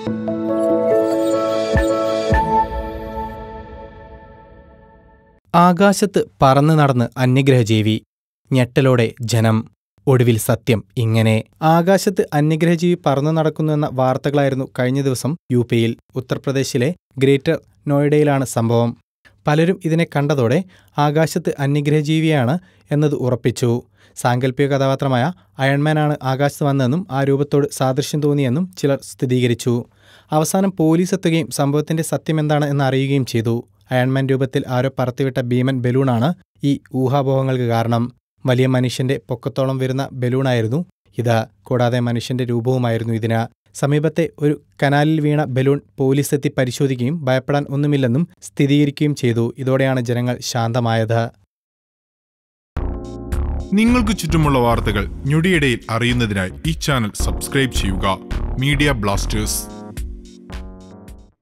ആകാശത്ത് പറന്നു നടന്ന് അന്യഗ്രഹജീവി ഞെട്ടലോടെ ജനം ഒടുവിൽ സത്യം ഇങ്ങനെ ആകാശത്ത് അന്യഗ്രഹജീവി പറന്നു നടക്കുന്നുവെന്ന വാർത്തകളായിരുന്നു കഴിഞ്ഞ ദിവസം യു പിയിൽ ഉത്തർപ്രദേശിലെ ഗ്രേറ്റർ നോയിഡയിലാണ് സംഭവം പലരും ഇതിനെ കണ്ടതോടെ ആകാശത്ത് അന്യഗ്രഹജീവിയാണ് എന്നത് ഉറപ്പിച്ചു സാങ്കല്പിക കഥാപാത്രമായ അയൺമാനാണ് ആകാശത്ത് വന്നതെന്നും ആ രൂപത്തോട് സാദൃശ്യം തോന്നിയെന്നും ചിലർ സ്ഥിരീകരിച്ചു അവസാനം പോലീസ് എത്തുകയും സംഭവത്തിന്റെ സത്യമെന്താണ് എന്ന് അറിയുകയും ചെയ്തു അയൺമാൻ രൂപത്തിൽ ആരോ പറത്തിവിട്ട ഭീമൻ ബലൂണാണ് ഈ ഊഹാപോഹങ്ങൾക്ക് കാരണം വലിയ മനുഷ്യന്റെ പൊക്കത്തോളം വരുന്ന ബലൂണായിരുന്നു ഇത് കൂടാതെ മനുഷ്യന്റെ രൂപവുമായിരുന്നു ഇതിന് സമീപത്തെ ഒരു കനാലിൽ വീണ ബലൂൺ പോലീസ് എത്തി പരിശോധിക്കുകയും ഭയപ്പെടാൻ ഒന്നുമില്ലെന്നും സ്ഥിരീകരിക്കുകയും ചെയ്തു ഇതോടെയാണ് ജനങ്ങൾ ശാന്തമായത് നിങ്ങൾക്ക് ചുറ്റുമുള്ള വാർത്തകൾ ഞൊടിയിടയിൽ അറിയുന്നതിനായി ഈ ചാനൽ സബ്സ്ക്രൈബ് ചെയ്യുക മീഡിയ ബ്ലാസ്റ്റേഴ്സ്